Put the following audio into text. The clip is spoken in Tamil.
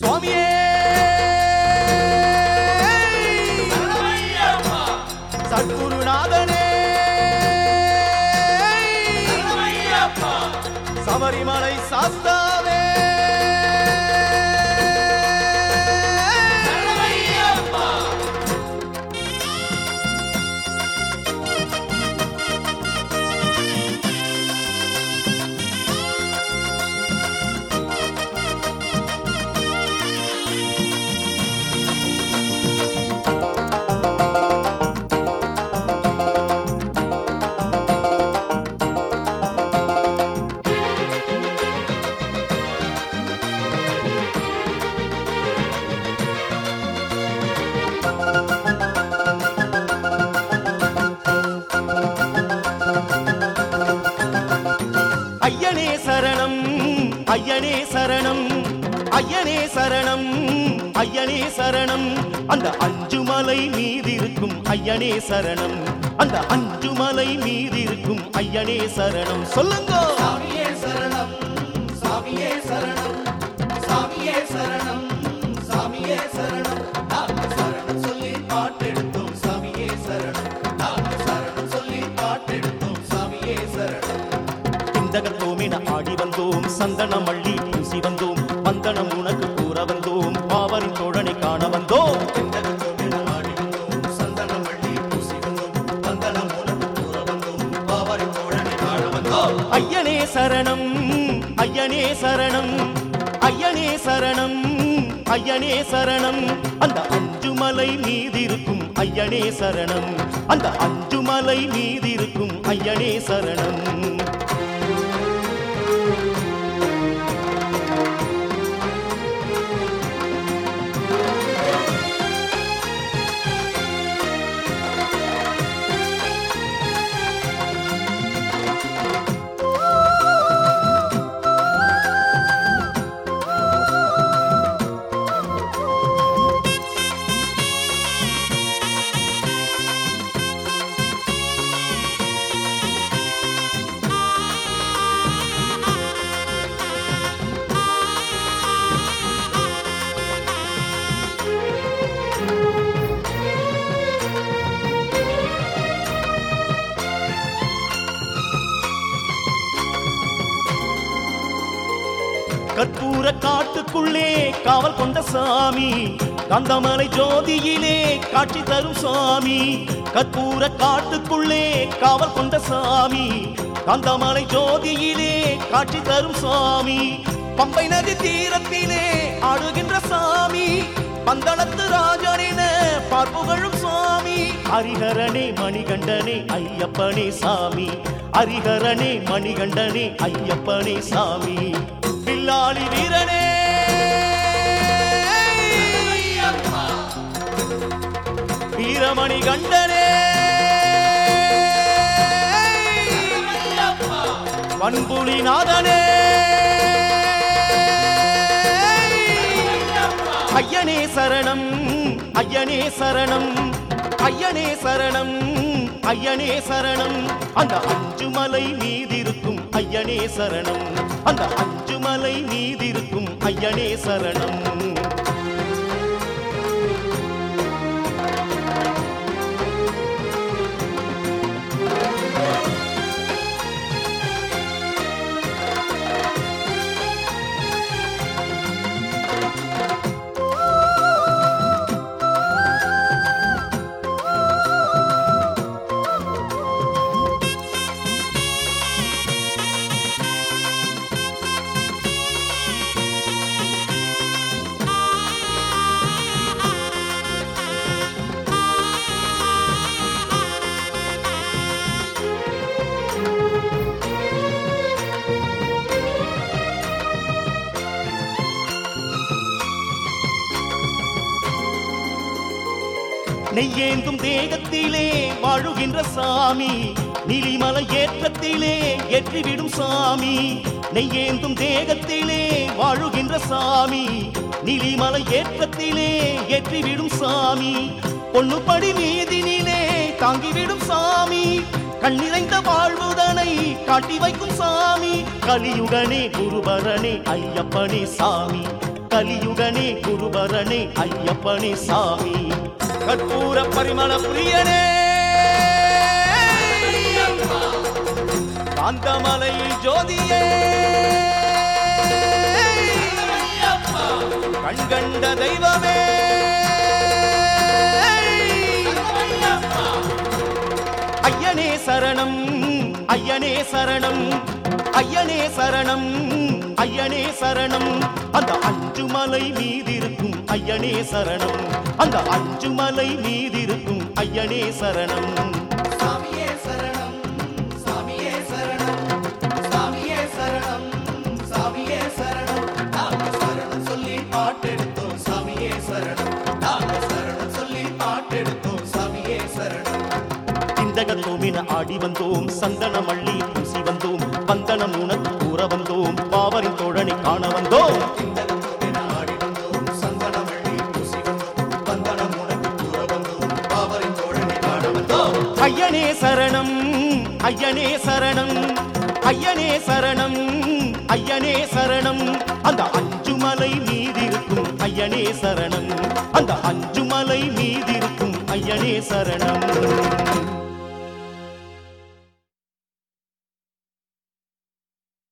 சுவாமியே சத்குருநாதனே சபரிமலை சாஸ்தாவே ஐயனே சரணம் ஐயனே சரணம் ஐயனே சரணம் ஐயனே சரணம் அந்த அஞ்சு மலை மீதிருக்கும் ஐயனே சரணம் அந்த அஞ்சு மலை மீதிருக்கும் ஐயனே சரணம் சொல்லுங்க சாமியே சரணம் சாமியே சரணம் சாமியே சரணம் சாமியே சரணம் நாம சரணம் சொல்லி பாட்டெடுத்தோம் சாமியே சரணம் நாம சரணம் சொல்லி பாட்டெடுத்தோம் சாமியே சரணம் இந்தகத்தோமென ஆடி வந்தோம் சந்தனம் அள்ளி பூசி வந்தோம் வந்தனம் உனக்கு கூற வந்தோம் பாவரின் தோழனை காண வந்தோம் செந்தகத்தோமென ஆடி வந்தோம் சந்தனம் வள்ளி பூசி வந்தோம் வந்தனம் உனக்கு கூற வந்தோம் பாவரி தோழனை காண வந்தோம் ஐயனே சரணம் ஐயனே சரணம் ஐயனே சரணம் ஐயனே சரணம் அந்த அஞ்சு மலை மீதிருக்கும் ஐயனே சரணம் அந்த அஞ்சு மலை மீதிருக்கும் ஐயனே சரணம் கற்பூர காட்டுக்குள்ளே காவல் கொண்ட சாமி கந்தமலை ஜோதியிலே காட்சி தரும் சாமி கற்பூர காட்டுக்குள்ளே காவல் கொண்ட சாமி கந்தமலை ஜோதியிலே காட்சி தரும் சாமி பம்பை நதி தீரத்திலே ஆடுகின்ற சாமி பந்தளத்து ராஜனின பார்ப்புகழும் சுவாமி ஹரிஹரனே மணிகண்டனே ஐயப்பனே சாமி ஹரிஹரனே மணிகண்டனே ஐயப்பனே சாமி பில்லாளி வீரனே வீரமணி கண்டனே பண்புலி நாதனே ஐயனே சரணம் ஐயனே சரணம் ஐயனே சரணம் ஐயனே சரணம் அந்த அஞ்சு மலை மீதிருக்கும் ஐயனே சரணம் அந்த அஞ்சு மலை மீதிருக்கும் ஐயனே சரணம் நெய்யேந்தும் தேகத்திலே வாழுகின்ற சாமி நீலிமலை ஏற்றத்திலே ஏற்றிவிடும் சாமி நெய்யேந்தும் தேகத்திலே வாழுகின்ற சாமி நீலிமலை ஏற்றத்திலே ஏற்றிவிடும் சாமி பொண்ணுப்படி மீதினிலே தாங்கிவிடும் சாமி கண்ணிறைந்த வாழ்வுதனை காட்டி வைக்கும் சாமி கலியுகனே குருபரனே ஐயப்பனே சாமி கலியுகனே குருபரனே ஐயப்பனே சாமி கற்பூர பரிமள பிரியனே காந்தமலை ஜோதியே கண்கண்ட தெய்வமே ஐயனே சரணம் ஐயனே சரணம் ஐயனே சரணம் ஐயனே சரணம் அந்த அஞ்சு மலை மீதிருக்கும் ஐயனே சரணம் அந்த அஞ்சு மலை மீதிருக்கும் ஐயனே சரணம் சாமியே சரணம் சாமியே சரணம் சாமியே சரணம் சாமியே சரணம் நாங்க சரணம் சொல்லி பாட்டெடுத்தோம் சாமியே சரணம் நாங்க சரணம் சொல்லி பாட்டெடுத்தோம் சாமியே சரணம் சிந்தகத்தோமின ஆடி வந்தோம் சந்தன மள்ளி பூசி வந்தோம் வந்தனம் உனக்கு கூற வந்தோம் பாவரின் தோழனை காண வந்தோம் திண்டகத்தோடு ஆடி வந்தோம் சந்தனமள்ளி பூசி வந்தோம் வந்தனம் உனக்கு கூற வந்தோம் பாவரின் தோழனை காண வந்தோம் ஐயனே சரணம் ஐயனே சரணம் ஐயனே சரணம் ஐயனே சரணம் அந்த அஞ்சு மலை மீதிருக்கும் ஐயனே சரணம் அந்த அஞ்சு மலை மீதிருக்கும் ஐயனே சரணம்